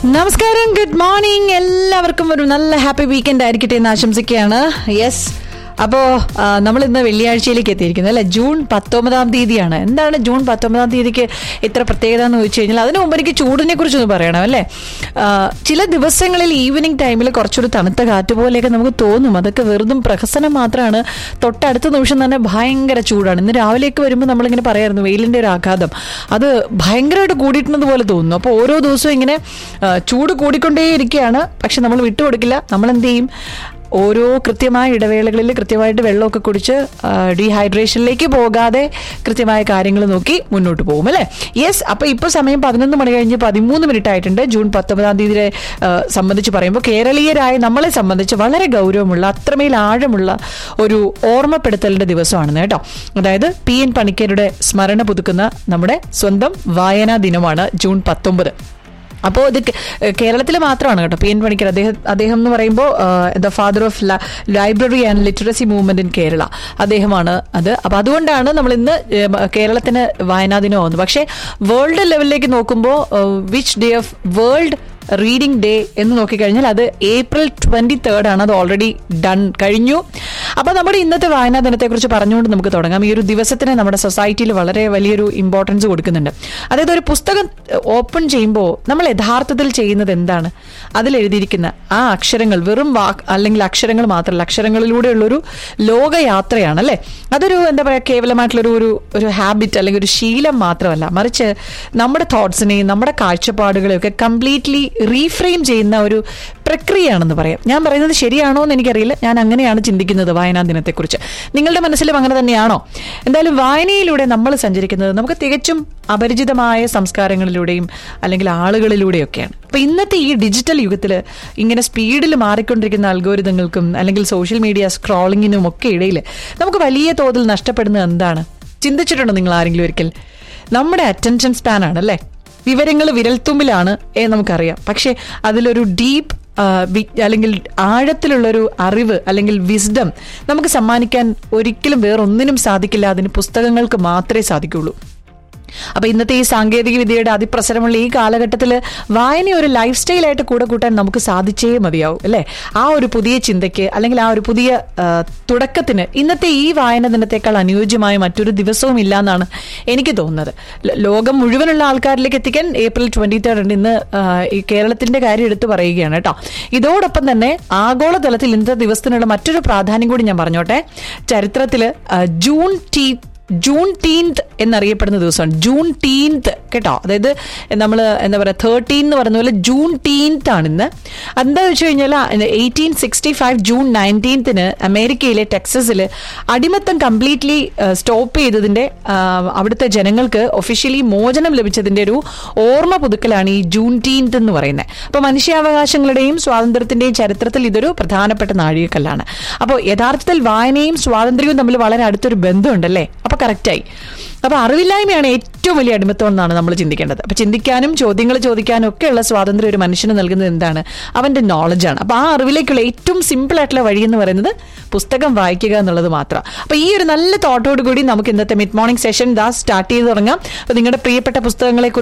നമസ്കാരം good morning എല്ലാവർക്കും ഒരു നല്ല ഹാപ്പി വീക്കെൻഡ് ആയിരിക്കട്ടെ എന്ന് ആശംസിക്കുകയാണ് യെസ് അപ്പോ നമ്മൾ ഇന്ന് വെള്ളിയാഴ്ചയിലേക്ക് എത്തിയിരിക്കുന്നത് അല്ലെ ജൂൺ പത്തൊമ്പതാം തീയതിയാണ് എന്താണ് ജൂൺ പത്തൊമ്പതാം തീയതിക്ക് ഇത്ര പ്രത്യേകത എന്ന് ചോദിച്ചു കഴിഞ്ഞാൽ അതിനു മുമ്പ് എനിക്ക് ചൂടിനെ കുറിച്ചൊന്ന് പറയണം അല്ലേ ആ, ചില ദിവസങ്ങളിൽ ഈവനിങ് ടൈമിൽ കുറച്ചൊരു തണുത്ത കാറ്റ് പോലെയൊക്കെ നമുക്ക് തോന്നും അതൊക്കെ വെറുതും പ്രഹസനം മാത്രമാണ് തൊട്ടടുത്ത നിമിഷം തന്നെ ഭയങ്കര ചൂടാണ് ഇന്ന് രാവിലേക്ക് വരുമ്പോൾ നമ്മളിങ്ങനെ പറയായിരുന്നു വെയിലിന്റെ ഒരു ആഘാതം അത് ഭയങ്കരമായിട്ട് കൂടിയിട്ടുള്ളത് പോലെ തോന്നുന്നു അപ്പോൾ ഓരോ ദിവസവും ഇങ്ങനെ ആ, ചൂട് കൂടിക്കൊണ്ടേയിരിക്കുകയാണ് പക്ഷെ നമ്മൾ വിട്ടുകൊടുക്കില്ല നമ്മൾ എന്ത് ചെയ്യും ഓരോ കൃത്യമായ ഇടവേളകളിൽ കൃത്യമായിട്ട് വെള്ളമൊക്കെ കുടിച്ച് ഡീഹൈഡ്രേഷനിലേക്ക് പോകാതെ കൃത്യമായ കാര്യങ്ങൾ നോക്കി മുന്നോട്ട് പോകും അല്ലേ യെസ് അപ്പൊ ഇപ്പൊ സമയം പതിനൊന്ന് മണി കഴിഞ്ഞ് പതിമൂന്ന് മിനിറ്റ് ആയിട്ടുണ്ട് ജൂൺ പത്തൊമ്പതാം തീയതിയെ ആ, സംബന്ധിച്ച് പറയുമ്പോൾ കേരളീയരായ നമ്മളെ സംബന്ധിച്ച് വളരെ ഗൗരവമുള്ള അത്രമേൽ ആഴമുള്ള ഒരു ഓർമ്മപ്പെടുത്തലിന്റെ ദിവസമാണെന്ന് കേട്ടോ അതായത് പി എൻ പണിക്കരുടെ സ്മരണ പുതുക്കുന്ന നമ്മുടെ സ്വന്തം വായനാ ദിനമാണ് ജൂൺ പത്തൊമ്പത് അപ്പോൾ ഇത് കേരളത്തിൽ മാത്രമാണ് കേട്ടോ പി എൻ പണിക്കർ അദ്ദേഹം അദ്ദേഹം എന്ന് പറയുമ്പോൾ the father of library and literacy movement in Kerala അദ്ദേഹമാണ് അത് അപ്പൊ അതുകൊണ്ടാണ് നമ്മൾ ഇന്ന് ഏഹ്, കേരളത്തിന് വായനാ ദിനമാകുന്നത് പക്ഷേ വേൾഡ് ലെവലിലേക്ക് നോക്കുമ്പോൾ which day of world reading day എന്ന് നോക്കിക്കഴിഞ്ഞാൽ അത് ഏപ്രിൽ ട്വന്റി തേർഡ് ആണ് അത് ഓൾറെഡി ഡൺ കഴിഞ്ഞു അപ്പൊ നമ്മുടെ ഇന്നത്തെ വായനാ ദിനത്തെക്കുറിച്ച് പറഞ്ഞുകൊണ്ട് നമുക്ക് തുടങ്ങാം ഈ ഒരു ദിവസത്തിന് നമ്മുടെ സൊസൈറ്റിയിൽ വളരെ വലിയൊരു ഇമ്പോർട്ടൻസ് കൊടുക്കുന്നുണ്ട് അതായത് ഒരു പുസ്തകം ഓപ്പൺ ചെയ്യുമ്പോൾ നമ്മൾ യഥാർത്ഥത്തിൽ ചെയ്യുന്നത് എന്താണ് അതിൽ എഴുതിയിരിക്കുന്ന ആ അക്ഷരങ്ങൾ വെറും വാക്ക് അല്ലെങ്കിൽ അക്ഷരങ്ങൾ മാത്രമല്ല അക്ഷരങ്ങളിലൂടെയുള്ളൊരു ലോകയാത്രയാണ് അല്ലേ അതൊരു എന്താ പറയുക കേവലമായിട്ടുള്ളൊരു ഒരു ഒരു ഹാബിറ്റ് അല്ലെങ്കിൽ ഒരു ശീലം മാത്രമല്ല മറിച്ച് നമ്മുടെ തോട്ട്സിനെയും നമ്മുടെ കാഴ്ചപ്പാടുകളെയും ഒക്കെ കംപ്ലീറ്റ്ലി റീഫ്രെയിം ചെയ്യുന്ന ഒരു പ്രക്രിയയാണെന്ന് പറയാം ഞാൻ പറയുന്നത് ശരിയാണോ എന്ന് എനിക്കറിയില്ല ഞാൻ അങ്ങനെയാണ് ചിന്തിക്കുന്നത് വായനാ ദിനത്തെക്കുറിച്ച് നിങ്ങളുടെ മനസ്സിലും അങ്ങനെ തന്നെയാണോ എന്തായാലും വായനയിലൂടെ നമ്മൾ സഞ്ചരിക്കുന്നത് നമുക്ക് തികച്ചും അപരിചിതമായ സംസ്കാരങ്ങളിലൂടെയും അല്ലെങ്കിൽ ആളുകളിലൂടെയൊക്കെയാണ് അപ്പൊ ഇന്നത്തെ ഈ ഡിജിറ്റൽ യുഗത്തിൽ ഇങ്ങനെ സ്പീഡിൽ മാറിക്കൊണ്ടിരിക്കുന്ന അൽഗോരിതങ്ങൾക്കും അല്ലെങ്കിൽ സോഷ്യൽ മീഡിയ സ്ക്രോളിങ്ങിനും ഒക്കെ ഇടയിൽ നമുക്ക് വലിയ തോതിൽ നഷ്ടപ്പെടുന്നത് എന്താണ് ചിന്തിച്ചിട്ടുണ്ടോ നിങ്ങൾ ആരെങ്കിലും ഒരിക്കൽ നമ്മുടെ അറ്റൻഷൻ സ്പാൻ ആണ് അല്ലേ വിവരങ്ങൾ വിരൽത്തുമ്പിലാണ് ഏ നമുക്കറിയാം പക്ഷെ അതിലൊരു ഡീപ്പ് അല്ലെങ്കിൽ ആഴത്തിലുള്ളൊരു അറിവ് അല്ലെങ്കിൽ വിസ്ഡം നമുക്ക് സമ്മാനിക്കാൻ ഒരിക്കലും വേറൊന്നിനും സാധിക്കില്ല അതിന് പുസ്തകങ്ങൾക്ക് മാത്രമേ സാധിക്കുള്ളൂ അപ്പൊ ഇന്നത്തെ ഈ സാങ്കേതിക വിദ്യയുടെ അതിപ്രസരമുള്ള ഈ കാലഘട്ടത്തിൽ വായന ഒരു ലൈഫ് സ്റ്റൈലായിട്ട് കൂടെ കൂട്ടാൻ നമുക്ക് സാധിച്ചേ മതിയാവും അല്ലെ ആ ഒരു പുതിയ ചിന്തയ്ക്ക് അല്ലെങ്കിൽ ആ ഒരു പുതിയ ആ, തുടക്കത്തിന് ഇന്നത്തെ ഈ വായന ദിനത്തെക്കാൾ അനുയോജ്യമായ മറ്റൊരു ദിവസവും ഇല്ല എന്നാണ് എനിക്ക് തോന്നുന്നത് ല- ലോകം മുഴുവനുള്ള ആൾക്കാരിലേക്ക് എത്തിക്കാൻ ഏപ്രിൽ ട്വന്റി തേർഡ് ഇന്ന് ആ, ഈ കേരളത്തിന്റെ കാര്യം എടുത്തു പറയുകയാണ് കേട്ടോ ഇതോടൊപ്പം തന്നെ ആഗോളതലത്തിൽ ഇന്നത്തെ ദിവസത്തിനുള്ള മറ്റൊരു പ്രാധാന്യം കൂടി ഞാൻ പറഞ്ഞോട്ടെ ചരിത്രത്തില് ആ, ജൂൺ ടീ ജൂൺ ടീൻത്ത് എന്നറിയപ്പെടുന്ന ദിവസമാണ് ജൂൺ ടീൻത്ത് കേട്ടോ അതായത് നമ്മൾ എന്താ പറയുക തേർട്ടീൻ എന്ന് പറഞ്ഞ പോലെ ജൂൺ ടീൻത്ത് ആണ് ഇന്ന് എന്താ വെച്ച് കഴിഞ്ഞാൽ എയ്റ്റീൻ സിക്സ്റ്റി ഫൈവ് ജൂൺ നയൻറ്റീൻത്തിന് അമേരിക്കയിലെ ടെക്സസിൽ അടിമത്തം കംപ്ലീറ്റ്ലി സ്റ്റോപ്പ് ചെയ്തതിന്റെ ആ, അവിടുത്തെ ജനങ്ങൾക്ക് ഒഫീഷ്യലി മോചനം ലഭിച്ചതിന്റെ ഒരു ഓർമ്മ പുതുക്കലാണ് ഈ ജൂൺ ടീൻത്ത് എന്ന് പറയുന്നത് അപ്പോൾ മനുഷ്യാവകാശങ്ങളുടെയും സ്വാതന്ത്ര്യത്തിന്റെയും ചരിത്രത്തിൽ ഇതൊരു പ്രധാനപ്പെട്ട നാഴികക്കല്ലാണ് അപ്പോൾ യഥാർത്ഥത്തിൽ വായനയും സ്വാതന്ത്ര്യവും തമ്മിൽ വളരെ അടുത്തൊരു ബന്ധമുണ്ടല്ലേ അപ്പൊ കറക്റ്റായി അപ്പൊ അറിവില്ലായ്മയാണ് ഏറ്റവും വലിയ അടിമത്തം എന്നാണ് നമ്മൾ ചിന്തിക്കേണ്ടത് അപ്പൊ ചിന്തിക്കാനും ചോദ്യങ്ങൾ ചോദിക്കാനും ഒക്കെയുള്ള സ്വാതന്ത്ര്യം ഒരു മനുഷ്യന് നൽകുന്നത് എന്താണ് അവന്റെ നോളജാണ് അപ്പൊ ആ അറിവിലേക്കുള്ള ഏറ്റവും സിമ്പിൾ ആയിട്ടുള്ള വഴി എന്ന് പറയുന്നത് പുസ്തകം വായിക്കുക എന്നുള്ളത് മാത്രം അപ്പൊ ഈ ഒരു നല്ല തോട്ടോട് കൂടി നമുക്ക് ഇന്നത്തെ മിഡ് മോർണിംഗ് സെഷൻ ദാ സ്റ്റാർട്ട് ചെയ്ത് തുടങ്ങാം അപ്പൊ നിങ്ങളുടെ പ്രിയപ്പെട്ട പുസ്തകങ്ങളെ